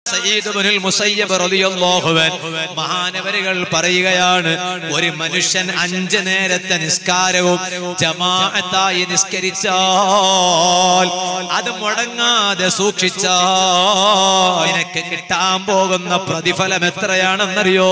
സയ്യിദ് ഇബ്നുൽ മുസയ്യബ് റളിയല്ലാഹു അൻഹു മഹാനവരുകൾ പറയുകയാണ് ഒരു മനുഷ്യൻ അഞ്ച് നേരത്തെ നിസ്കാരവും ജമാഅത്തായി നിസ്കരിച്ചാൽ അത് മുടങ്ങാതെ സൂക്ഷിച്ചാൽ നിനക്ക് കിട്ടാൻ പോകുന്ന പ്രതിഫലം എത്രയാണെന്നറിയോ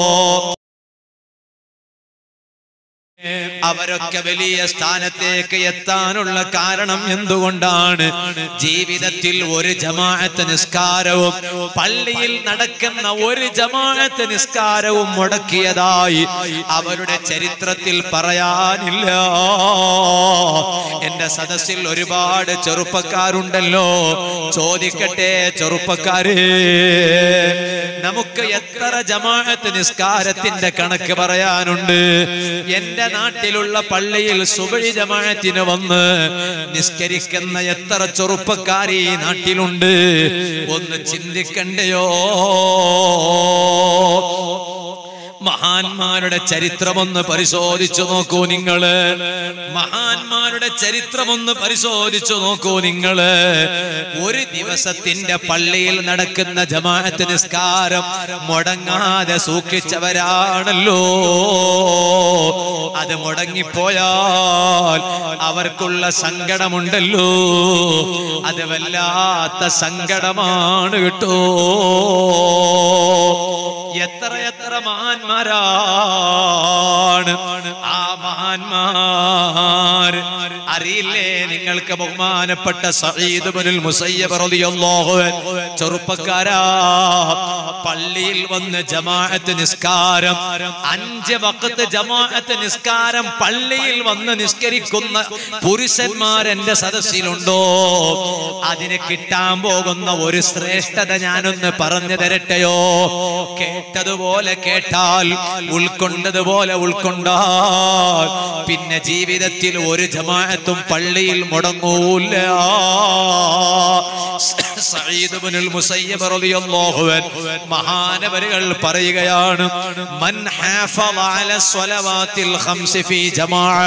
അവരൊക്കെ വലിയ സ്ഥാനത്തേക്ക് എത്താനുള്ള കാരണം എന്തുകൊണ്ടാണ് ജീവിതത്തിൽ ഒരു ജമാഅത്ത് നിസ്കാരവും പള്ളിയിൽ നടക്കുന്ന ഒരു ജമാഅത്ത് നിസ്കാരവും മുടക്കിയതായി അവരുടെ ചരിത്രത്തിൽ പറയാനില്ല എന്റെ സദസ്സിൽ ഒരുപാട് ചെറുപ്പക്കാരുണ്ടല്ലോ ചോദിക്കട്ടെ ചെറുപ്പക്കാരെ നമുക്ക് എത്ര ജമാഅത്ത് നിസ്കാരത്തിന്റെ കണക്ക് പറയാനുണ്ട് എന്റെ നാട്ടിലുള്ള പള്ളിയിൽ സുബഴി ജമാഅത്തിന് വന്ന് നിസ്കരിക്കുന്ന എത്ര ചെറുപ്പക്കാർ ഈ നാട്ടിലുണ്ട് ഒന്ന് ചിന്തിക്കണ്ടയോ മഹാന്മാരുടെ ചരിത്രമൊന്ന് പരിശോധിച്ചു നോക്കൂ നിങ്ങള് മഹാന്മാരുടെ ചരിത്രമൊന്ന് പരിശോധിച്ചു നോക്കൂ നിങ്ങള് ഒരു ദിവസത്തിന്റെ പള്ളിയിൽ നടക്കുന്ന ജമാഅത്ത് നിസ്കാരം മുടങ്ങാതെ സൂക്ഷിച്ചവരാണല്ലോ അത് മുടങ്ങിപ്പോയാൽ അവർക്കുള്ള സങ്കടമുണ്ടല്ലോ അത് വല്ലാത്ത സങ്കടമാണ് കേട്ടോ എത്ര എത്ര മഹാന്മാരാണ് ആ മഹാന്മാർ അറിയില്ലേ നിങ്ങൾക്ക് ബഹുമാനപ്പെട്ട സഈദ് ഇബ്നുൽ മുസയ്യബ് റളിയല്ലാഹു അൻഹു ചെറുപ്പക്കാരാ പള്ളിയിൽ വന്ന് ജമാഅത്ത് നിസ്കാരം അഞ്ച് വഖത്ത് ജമാഅത്ത് നിസ്കാരം പള്ളിയിൽ വന്ന് നിസ്കരിക്കുന്ന പുരുഷന്മാർ എന്റെ സദസ്സിലുണ്ടോ അതിന് കിട്ടാൻ പോകുന്ന ഒരു ശ്രേഷ്ഠത ഞാനൊന്ന് പറഞ്ഞു തരട്ടെയോ കേട്ടതുപോലെ കേട്ടാൽ ഉൾക്കൊണ്ടതുപോലെ ഉൾക്കൊണ്ടാൽ പിന്നെ ജീവിതത്തിൽ ഒരു ജമാഅത്തും പള്ളിയിൽ മുടങ്ങൂല സഈദ് ഇബ്നുൽ മുസയ്യിബ് റളിയല്ലാഹു അൻഹു മഹാനവരുകൾ പറയുകയാണ് മൻ ഹാഫള അല സ്വലവാത്തിൽ ഖംസ് ഫീ ജമാഅ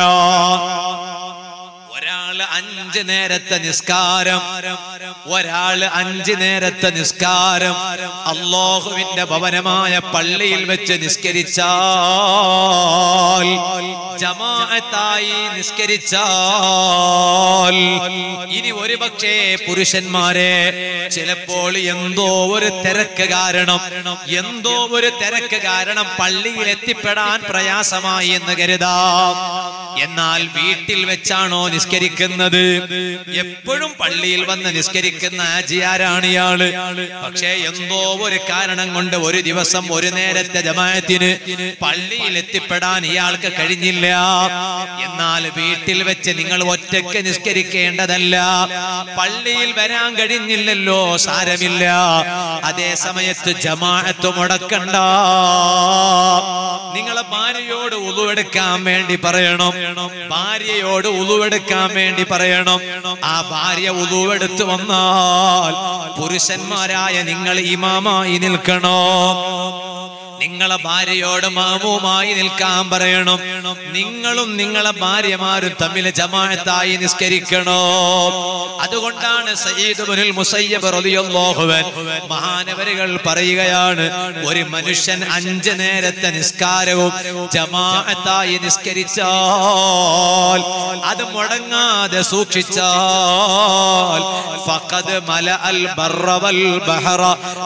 ഒരാള് അഞ്ച് നേരത്തെ നിസ്കാരം ഒരാള് അഞ്ച് നേരത്തെ നിസ്കാരം അള്ളാഹുവിന്റെ ഭവനമായ പള്ളിയിൽ വെച്ച് നിസ്കരിച്ചാൽ ജമാഅത്തായി നിസ്കരിച്ചാൽ ഇനി ഒരു പക്ഷേ പുരുഷന്മാരെ ചിലപ്പോൾ എന്തോ ഒരു തിരക്ക് കാരണം എന്തോ ഒരു തിരക്ക് കാരണം പള്ളിയിൽ എത്തിപ്പെടാൻ പ്രയാസമായി എന്ന് കരുതാം എന്നാൽ വീട്ടിൽ വെച്ചാണോ നിസ്കരിക്കുന്നത് എപ്പോഴും പള്ളിയിൽ വന്ന് നിസ്കരിക്കുന്ന ആജിയാരാണ് ഇയാള് പക്ഷേ എന്തോ ഒരു കാരണം കൊണ്ട് ഒരു ദിവസം ഒരു നേരത്തെ ജമാഅത്തിന് പള്ളിയിൽ എത്തിപ്പെടാൻ ഇയാൾക്ക് കഴിഞ്ഞില്ല എന്നാൽ വീട്ടിൽ വെച്ച് നിങ്ങൾ ഒറ്റയ്ക്ക് നിസ്കരിക്കേണ്ടതല്ല പള്ളിയിൽ വരാൻ കഴിഞ്ഞില്ലല്ലോ സാരമില്ല അതേ സമയത്ത് ജമാഅത്ത് മുടക്കണ്ട നിങ്ങളെ ഭാര്യയോട് ഉളുവെടുക്കാൻ വേണ്ടി പറയണം ഭാര്യയോട് ഉളുവെടുക്കാൻ വേണ്ടി പറയണം ആ ഭാര്യ ഉളുവെടുത്ത് വന്നാൽ പുരുഷന്മാരായ നിങ്ങൾ ഇമാമായി നിൽക്കണോ നിങ്ങളെ ഭാര്യയോട് മാമുമായി നിൽക്കാൻ പറയണം നിങ്ങളും നിങ്ങളെ ഭാര്യമാരും തമ്മിൽ ജമാഅത്തായി നിസ്കരിക്കണോ അതുകൊണ്ടാണ് സയ്യിദ് ഇബ്നുൽ മുസയ്യബ് റളിയല്ലാഹു അൻഹു മഹാനവരുകൾ പറയുകയാണ് ഒരു മനുഷ്യൻ അഞ്ച് നേരത്തെ നിസ്കാരവും ജമാഅത്തായി നിസ്കരിച്ചാൽ അത് മുടങ്ങാതെ സൂക്ഷിച്ചാൽ ഫഖദ് മല അൽ ബർറ വൽ ബഹറ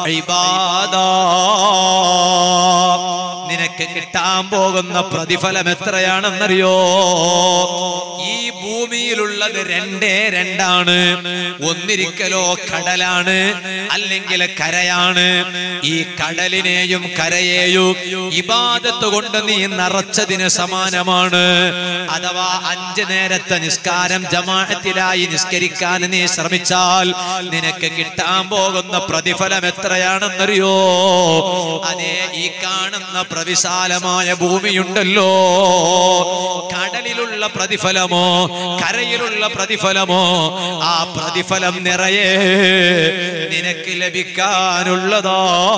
ഇബാദാ നിനക്ക് കിട്ടാൻ പോകുന്ന പ്രതിഫലം എത്രയാണെന്നറിയോ ഈ ഭൂമിയിലുള്ളത് രണ്ടേ രണ്ടാണ് ഒന്നിരിക്കലോ കടലാണ് അല്ലെങ്കിൽ കരയാണ് ഈ കടലിനെയും കരയെയും ഇബാദത്ത് കൊണ്ട് നീ നിറച്ചതിന് സമാനമാണ് അഥവാ അഞ്ച് നേരത്തെ നിസ്കാരം ജമാഅത്തിലായി നിസ്കരിക്കാൻ നീ ശ്രമിച്ചാൽ നിനക്ക് കിട്ടാൻ പോകുന്ന പ്രതിഫലം എത്രയാണെന്നറിയോ അതേ ഈ കാണുന്ന പ്രവിശാലമായ ഭൂമിയുണ്ടല്ലോ കടലിലുള്ള പ്രതിഫലമോ കരയിലുള്ള പ്രതിഫലമോ ആ പ്രതിഫലം നിറയെ നിനക്ക് ലഭിക്കാനുള്ളതോ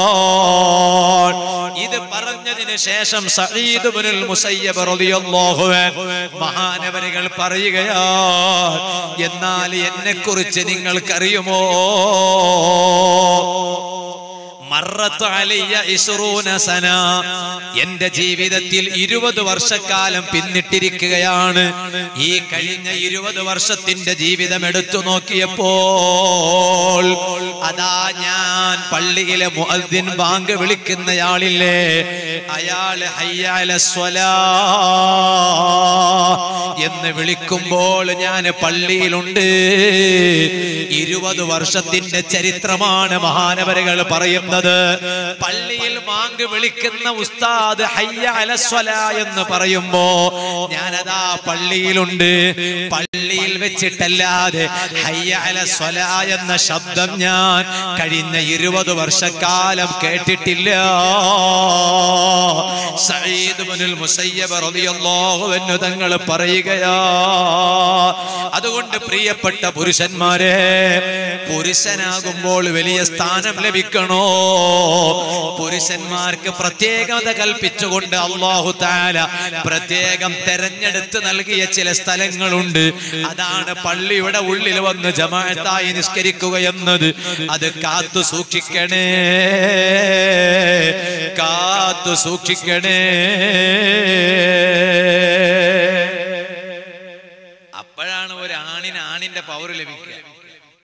ഇത് പറഞ്ഞതിന് ശേഷം സഈദ് ഇബ്നുൽ മുസയ്യബ് റളിയല്ലാഹു അൻഹു മഹാനവരുകൾ പറയുകയാ എന്നാൽ എന്നെ കുറിച്ച് നിങ്ങൾക്കറിയുമോ മറത്ത് അലയ്യ ഇസ്റൂന സന എന്റെ ജീവിതത്തിൽ ഇരുപത് വർഷക്കാലം പിന്നിട്ടിരിക്കുകയാണ് ഈ കഴിഞ്ഞ ഇരുപത് വർഷത്തിന്റെ ജീവിതം എടുത്തു നോക്കിയപ്പോൾ അതാ ഞാൻ പള്ളിയിലെ മുഅദ്ദിൻ ബാങ്ക് വിളിക്കുന്നയാളില്ലേ അയാള് ഹയ്യാല സ്വലാ എന്ന് വിളിക്കുമ്പോൾ ഞാൻ പള്ളിയിലുണ്ട് ഇരുപത് വർഷത്തിന്റെ ചരിത്രമാണ് മഹാനവരുകൾ പറയുന്നത് പള്ളിയിൽ മാങ്ക് വിളിക്കുന്ന ഉസ്താദ് ഹയ്യ അലസ്വല എന്ന് പറയുമ്പോ ഞാനതാ പള്ളിയിലുണ്ട് പള്ളിയിൽ വെച്ചിട്ടല്ലാതെ ഹയ്യ അലസ്വല എന്ന ശബ്ദം ഞാൻ കഴിഞ്ഞ ഇരുപത് വർഷക്കാലം കേട്ടിട്ടില്ല സഈദ് ഇബ്നുൽ മുസയ്യബ് റളിയല്ലാഹു അൻഹു തങ്ങൾ പറയുകയാ അതുകൊണ്ട് പ്രിയപ്പെട്ട പുരുഷന്മാരെ പുരുഷനാകുമ്പോൾ വലിയ സ്ഥാനം ലഭിക്കണോ പുരുഷന്മാർക്ക് പ്രത്യേകത കൽപ്പിച്ചുകൊണ്ട് അള്ളാഹു താല പ്രത്യേകം തെരഞ്ഞെടുത്ത് നൽകിയ ചില സ്ഥലങ്ങളുണ്ട് അതാണ് പള്ളിയുടെ ഉള്ളിൽ വന്ന് ജമാഅത്തായി നിസ്കരിക്കുക എന്നത് അത് കാത്തു സൂക്ഷിക്കണേ കാത്തു സൂക്ഷിക്കണേ